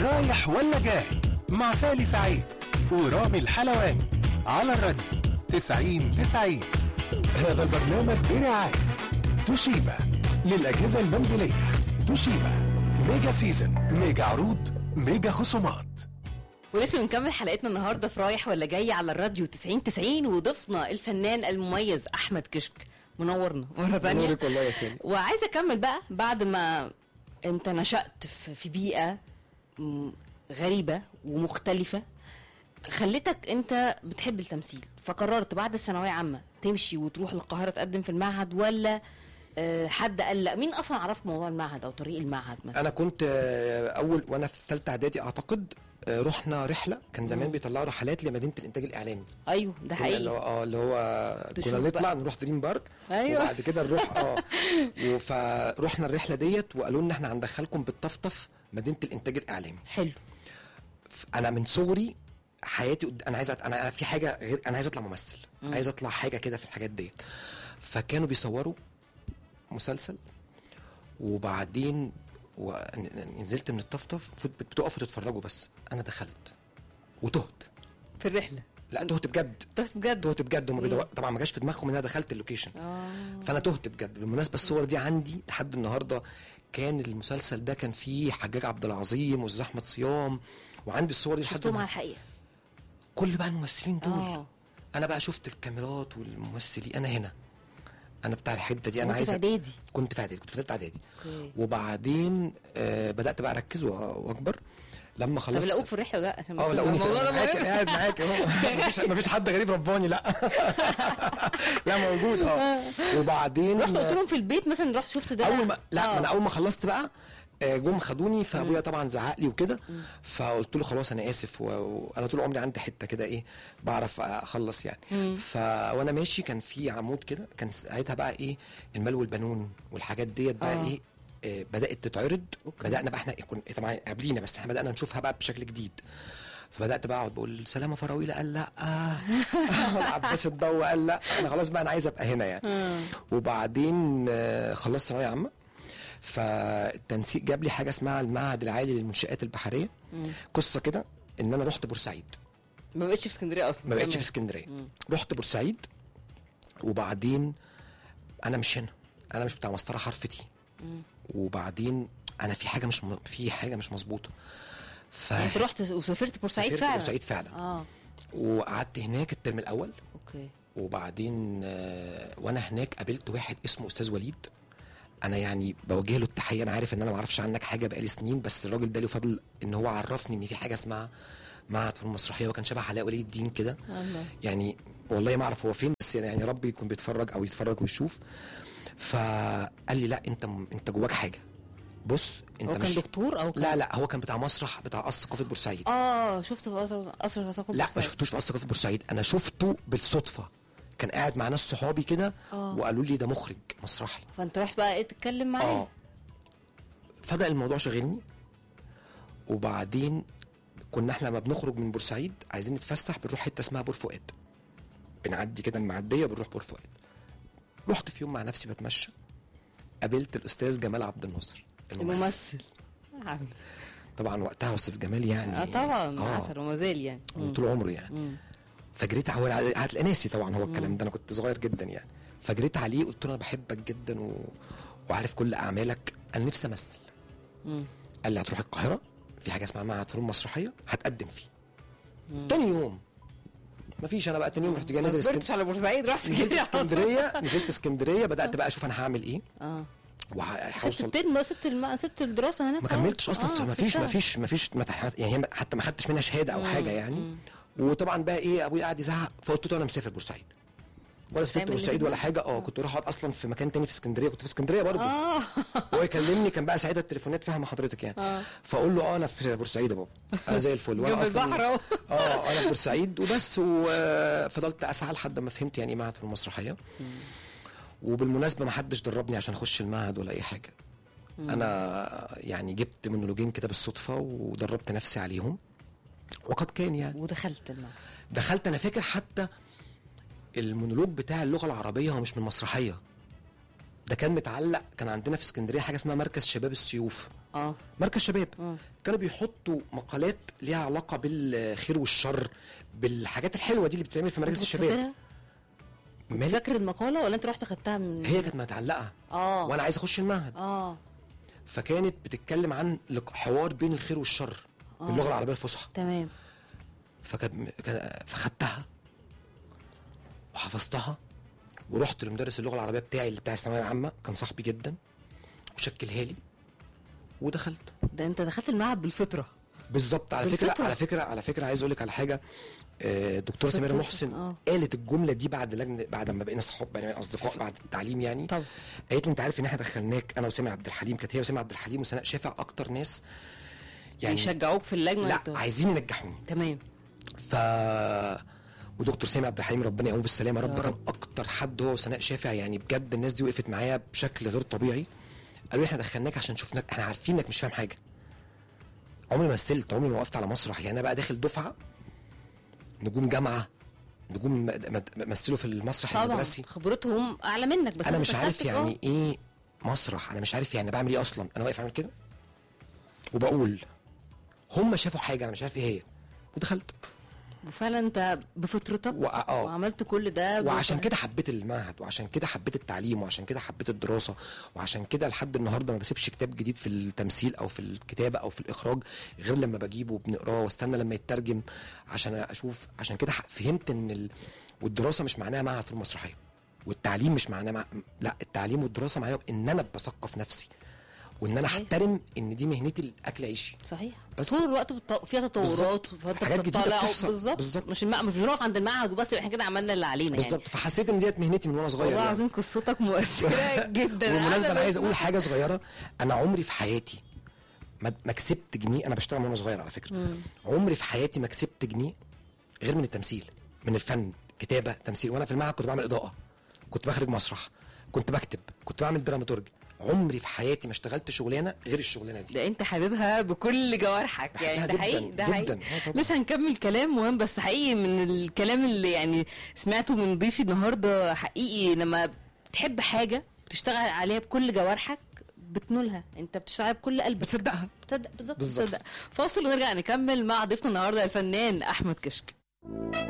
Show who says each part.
Speaker 1: رايح ولا جاي مع سالي سعيد ورامي الحلواني على الراديو 90 90 هذا البرنامج برعاية توشيبا للأجهزة المنزلية توشيبا ميجا سيزن ميجا عروض ميجا خصومات
Speaker 2: ولسه بنكمل حلقتنا النهارده في رايح ولا جاي على الراديو 90 90 وضيفنا الفنان المميز احمد كشك منورنا مره ثانيه
Speaker 3: نورك والله يا سالي
Speaker 2: وعايزه اكمل بقى بعد ما انت نشأت في في بيئه م- غريبه ومختلفه خلتك انت بتحب التمثيل فقررت بعد الثانويه عامه تمشي وتروح القاهره تقدم في المعهد ولا آه، حد قال لا مين اصلا عرفك موضوع المعهد او طريق المعهد مثلا
Speaker 3: انا كنت آه، اول وانا في ثالثه اعدادي اعتقد آه، رحنا رحله كان زمان بيطلعوا رحلات لمدينه الانتاج الاعلامي
Speaker 2: ايوه ده
Speaker 3: كنا اللي
Speaker 2: حقيقي
Speaker 3: هو اه اللي هو
Speaker 2: تشوف
Speaker 3: كنا نطلع
Speaker 2: بقى.
Speaker 3: نروح دريم بارك
Speaker 2: أيوة.
Speaker 3: وبعد كده نروح اه و- فروحنا الرحله ديت وقالوا لنا احنا هندخلكم بالطفطف مدينه الانتاج الاعلامي
Speaker 2: حلو
Speaker 3: ف- انا من صغري حياتي قد... انا عايز أت... انا أنا في حاجه غير انا عايز اطلع ممثل عايز اطلع حاجه كده في الحاجات ديت فكانوا بيصوروا مسلسل وبعدين و... ن- نزلت من الطفطف فت- بتقفوا تتفرجوا بس انا دخلت وتهت
Speaker 2: في الرحله
Speaker 3: لا تهت بجد
Speaker 2: تهت بجد
Speaker 3: تهت بجد هم بيدور... طبعا ما جاش في دماغهم ان انا دخلت اللوكيشن
Speaker 2: اه
Speaker 3: فانا تهت بجد بالمناسبه الصور دي عندي لحد النهارده كان المسلسل ده كان فيه حجاج عبد العظيم واستاذ احمد صيام وعندي الصور دي لحد
Speaker 2: شفتهم على
Speaker 3: النهاردة.
Speaker 2: الحقيقه
Speaker 3: كل بقى الممثلين دول
Speaker 2: اه
Speaker 3: انا بقى شفت الكاميرات والممثلين انا هنا انا بتاع الحته دي انا
Speaker 2: وأنت
Speaker 3: عايز
Speaker 2: في اعدادي
Speaker 3: كنت في اعدادي كنت في ثالثه اعدادي
Speaker 2: اوكي
Speaker 3: وبعدين آه بدات بقى اركز وأ- واكبر لما
Speaker 2: طب
Speaker 3: خلصت
Speaker 2: لقوك في الرحله ده عشان
Speaker 3: اه
Speaker 2: بس
Speaker 3: لقوني في
Speaker 2: الموضوع ده
Speaker 3: معاك
Speaker 2: مهم.
Speaker 3: قاعد معاك اهو مفيش مفيش حد غريب رباني لا لا موجود اه وبعدين
Speaker 2: رحت قلت لهم في البيت مثلا رحت شفت ده
Speaker 3: اول ما لا
Speaker 2: آه.
Speaker 3: ما انا اول ما خلصت بقى آه، جم خدوني فابويا طبعا زعق لي وكده فقلت له خلاص انا اسف و- وانا طول عمري عندي حته كده ايه بعرف اخلص يعني ف وانا ماشي كان في عمود كده كان ساعتها بقى ايه المال والبنون والحاجات ديت بقى
Speaker 2: آه.
Speaker 3: ايه آه، بدات تتعرض
Speaker 2: أوكي.
Speaker 3: بدانا بقى احنا كنا طبعا قبلينا بس احنا بدانا نشوفها بقى بشكل جديد فبدات بقى اقعد بقول سلامه فراويله قال لا والعباس الضو قال لا انا خلاص بقى انا عايز ابقى هنا يعني وبعدين آه، خلصت ثانويه عامه فالتنسيق جاب لي حاجه اسمها المعهد العالي للمنشات البحريه قصه كده ان انا رحت بورسعيد
Speaker 2: ما بقتش في اسكندريه اصلا
Speaker 3: ما بقتش في
Speaker 2: كمل.
Speaker 3: اسكندريه رحت بورسعيد وبعدين انا مش هنا انا مش بتاع مسطره حرفتي وبعدين انا في حاجه مش م... في حاجه مش مظبوطه ف
Speaker 2: يعني انت رحت وسافرت بورسعيد
Speaker 3: سافرت
Speaker 2: فعلا
Speaker 3: بورسعيد فعلا
Speaker 2: اه
Speaker 3: وقعدت هناك الترم الاول
Speaker 2: اوكي
Speaker 3: وبعدين آه، وانا هناك قابلت واحد اسمه استاذ وليد انا يعني بوجه له التحيه انا عارف ان انا ما اعرفش عنك حاجه بقالي سنين بس الراجل ده له فضل ان هو عرفني ان في حاجه اسمها معهد في المسرحيه وكان شبه علاء ولي الدين كده
Speaker 2: الله
Speaker 3: يعني والله ما اعرف هو فين بس يعني ربي يكون بيتفرج او يتفرج ويشوف فقال لي لا انت انت جواك حاجه بص انت
Speaker 2: هو كان
Speaker 3: مش
Speaker 2: دكتور او كان
Speaker 3: لا لا هو كان بتاع مسرح بتاع قصر ثقافه بورسعيد
Speaker 2: اه شفته في قصر قصر ثقافه
Speaker 3: لا ما
Speaker 2: بورسعيد.
Speaker 3: شفتوش في قصر ثقافه بورسعيد انا شفته بالصدفه كان قاعد مع ناس صحابي كده
Speaker 2: آه.
Speaker 3: وقالوا لي ده مخرج مسرحي
Speaker 2: فانت رحت بقى ايه تتكلم معاه
Speaker 3: اه فبدا الموضوع شاغلني وبعدين كنا احنا لما بنخرج من بورسعيد عايزين نتفسح بنروح حته اسمها بور فؤاد بنعدي كده المعديه بنروح بور فؤاد رحت في يوم مع نفسي بتمشى قابلت الاستاذ جمال عبد الناصر
Speaker 2: الممثل آه.
Speaker 3: طبعا وقتها استاذ جمال يعني
Speaker 2: اه طبعا
Speaker 3: آه.
Speaker 2: عسل وما زال يعني مم.
Speaker 3: طول عمره يعني
Speaker 2: مم.
Speaker 3: فجريت عليه هتلاقي ناسي طبعا هو الكلام ده انا كنت صغير جدا يعني فجريت عليه قلت له انا بحبك جدا و... وعارف كل اعمالك انا نفسي امثل
Speaker 2: مم.
Speaker 3: قال لي هتروح القاهره في حاجه اسمها معهد فنون مسرحيه هتقدم فيه تاني يوم مفيش انا بقى تاني يوم رحت جاي
Speaker 2: ما
Speaker 3: نازل
Speaker 2: صبرتش
Speaker 3: اسكندريه
Speaker 2: على بورسعيد رحت
Speaker 3: نزلت
Speaker 2: كده.
Speaker 3: اسكندريه نزلت اسكندريه بدات بقى اشوف انا هعمل ايه
Speaker 2: اه سبت
Speaker 3: وهوصل
Speaker 2: الترم بقى سبت الم... سبت الدراسه هناك
Speaker 3: ما
Speaker 2: خلاص.
Speaker 3: كملتش اصلا
Speaker 2: آه،
Speaker 3: ما فيش
Speaker 2: سبتها.
Speaker 3: ما فيش ما فيش ما تح- يعني هي حتى ما خدتش منها شهاده او حاجه يعني وطبعا بقى ايه ابويا قاعد يزعق فقلت له انا مسافر بورسعيد ولا سافرت
Speaker 2: تعمل اللي
Speaker 3: بورسعيد ولا
Speaker 2: بدك.
Speaker 3: حاجه اه كنت اروح اقعد اصلا في مكان تاني في اسكندريه كنت في اسكندريه برضه
Speaker 2: اه
Speaker 3: هو يكلمني كان بقى ساعتها التليفونات فاهمه حضرتك يعني
Speaker 2: آه.
Speaker 3: فاقول له اه انا في بورسعيد يا بابا انا زي الفل
Speaker 2: جنب
Speaker 3: وانا
Speaker 2: البحر أهو.
Speaker 3: اه انا في بورسعيد وبس وفضلت اسعى لحد ما فهمت يعني ايه معهد في المسرحيه وبالمناسبه ما حدش دربني عشان اخش المعهد ولا اي حاجه انا يعني جبت مونولوجين كده بالصدفه ودربت نفسي عليهم وقد كان يعني
Speaker 2: ودخلت المعهد
Speaker 3: دخلت انا فاكر حتى المونولوج بتاع اللغه العربيه هو مش من مسرحيه ده كان متعلق كان عندنا في اسكندريه حاجه اسمها مركز شباب السيوف
Speaker 2: اه
Speaker 3: مركز شباب
Speaker 2: مم.
Speaker 3: كانوا بيحطوا مقالات ليها علاقه بالخير والشر بالحاجات الحلوه دي اللي بتتعمل في مراكز
Speaker 2: كنت
Speaker 3: الشباب
Speaker 2: فاكرها؟ كنت
Speaker 3: مال-
Speaker 2: فاكر المقاله ولا انت رحت خدتها من
Speaker 3: هي كانت متعلقه
Speaker 2: اه
Speaker 3: وانا عايز اخش المعهد
Speaker 2: اه
Speaker 3: فكانت بتتكلم عن لق- حوار بين الخير والشر باللغه العربيه الفصحى
Speaker 2: تمام
Speaker 3: فكان كان- فخدتها وحفظتها ورحت لمدرس اللغه العربيه بتاعي اللي بتاع الثانويه العامه كان صاحبي جدا وشكلها لي ودخلت
Speaker 2: ده انت دخلت المعهد بالفطره
Speaker 3: بالظبط على فكره
Speaker 2: بالفطرة.
Speaker 3: على فكره على فكره عايز اقول لك على حاجه آه، دكتوره سميره
Speaker 2: فطرتك،
Speaker 3: محسن
Speaker 2: آه.
Speaker 3: قالت الجمله دي بعد لجنه بعد ما بقينا صحاب يعني اصدقاء بعد التعليم يعني
Speaker 2: طبعا
Speaker 3: قالت لي انت عارف ان احنا دخلناك انا وسامي عبد الحليم كانت هي وسامي عبد الحليم وسناء شافع اكتر ناس يعني
Speaker 2: يشجعوك في اللجنه
Speaker 3: لا
Speaker 2: انت-
Speaker 3: عايزين ينجحوني
Speaker 2: تمام
Speaker 3: ف ودكتور سامي عبد الحليم ربنا يقوم بالسلامه يا رب
Speaker 2: يا
Speaker 3: كان
Speaker 2: رب.
Speaker 3: اكتر حد هو وسناء شافع يعني بجد الناس دي وقفت معايا بشكل غير طبيعي قالوا لي احنا دخلناك عشان شفناك احنا عارفين انك مش فاهم حاجه عمري ما مثلت عمري ما وقفت على مسرح يعني انا بقى داخل دفعه نجوم جامعه نجوم م- م- مثلوا في المسرح
Speaker 2: طبعا
Speaker 3: المدرسي
Speaker 2: خبرتهم اعلى منك بس
Speaker 3: انا
Speaker 2: انت
Speaker 3: مش عارف
Speaker 2: دخلت-
Speaker 3: يعني
Speaker 2: آه.
Speaker 3: ايه مسرح انا مش عارف يعني بعمل ايه اصلا انا واقف اعمل كده وبقول هم شافوا حاجه انا مش عارف ايه هي ودخلت
Speaker 2: وفعلا انت بفطرتك
Speaker 3: و- آه.
Speaker 2: وعملت كل ده
Speaker 3: وعشان
Speaker 2: بف-
Speaker 3: كده حبيت المعهد وعشان كده حبيت التعليم وعشان كده حبيت الدراسه وعشان كده لحد النهارده ما بسيبش كتاب جديد في التمثيل او في الكتابه او في الاخراج غير لما بجيبه وبنقراه واستنى لما يترجم عشان اشوف عشان كده ح- فهمت ان ال... والدراسه مش معناها معهد في المسرحيه والتعليم مش معناه مع... لا التعليم والدراسه معناها ان انا بثقف نفسي وان انا
Speaker 2: صحيح.
Speaker 3: احترم ان دي مهنتي اكل عيشي
Speaker 2: صحيح
Speaker 3: بس-
Speaker 2: طول الوقت بتط... فيها تطورات فانت
Speaker 3: حاجات جديدة
Speaker 2: بتطلع
Speaker 3: بتحصل.
Speaker 2: بالظبط
Speaker 3: بالظبط.
Speaker 2: مش المع... مش بنقف عند المعهد وبس احنا كده عملنا اللي علينا يعني
Speaker 3: بالظبط فحسيت ان ديت مهنتي من وانا صغير
Speaker 2: والله
Speaker 3: يعني.
Speaker 2: العظيم قصتك مؤثره جدا
Speaker 3: بالمناسبه انا عايز اقول
Speaker 2: بسمع-
Speaker 3: حاجه صغيره انا عمري في حياتي ما ما كسبت جنيه انا بشتغل من وانا صغير على فكره عمري في حياتي ما كسبت جنيه غير من التمثيل من الفن كتابه تمثيل وانا في المعهد كنت بعمل اضاءه كنت بخرج مسرح كنت بكتب كنت بعمل دراماتورج عمري في حياتي ما اشتغلت شغلانه غير الشغلانه دي
Speaker 2: ده انت حاببها بكل جوارحك
Speaker 3: بحبها
Speaker 2: يعني ده
Speaker 3: جداً،
Speaker 2: حقيقي ده حقيقي
Speaker 3: جداً. آه طبعاً.
Speaker 2: لسه هنكمل كلام مهم بس حقيقي من الكلام اللي يعني سمعته من ضيفي النهارده حقيقي لما بتحب حاجه بتشتغل عليها بكل جوارحك بتنولها انت بتشتغل بكل قلبك
Speaker 3: بتصدقها
Speaker 2: بتصدق بالظبط
Speaker 3: بالظبط.
Speaker 2: بتصدق فاصل ونرجع نكمل مع ضيفنا النهارده الفنان احمد كشك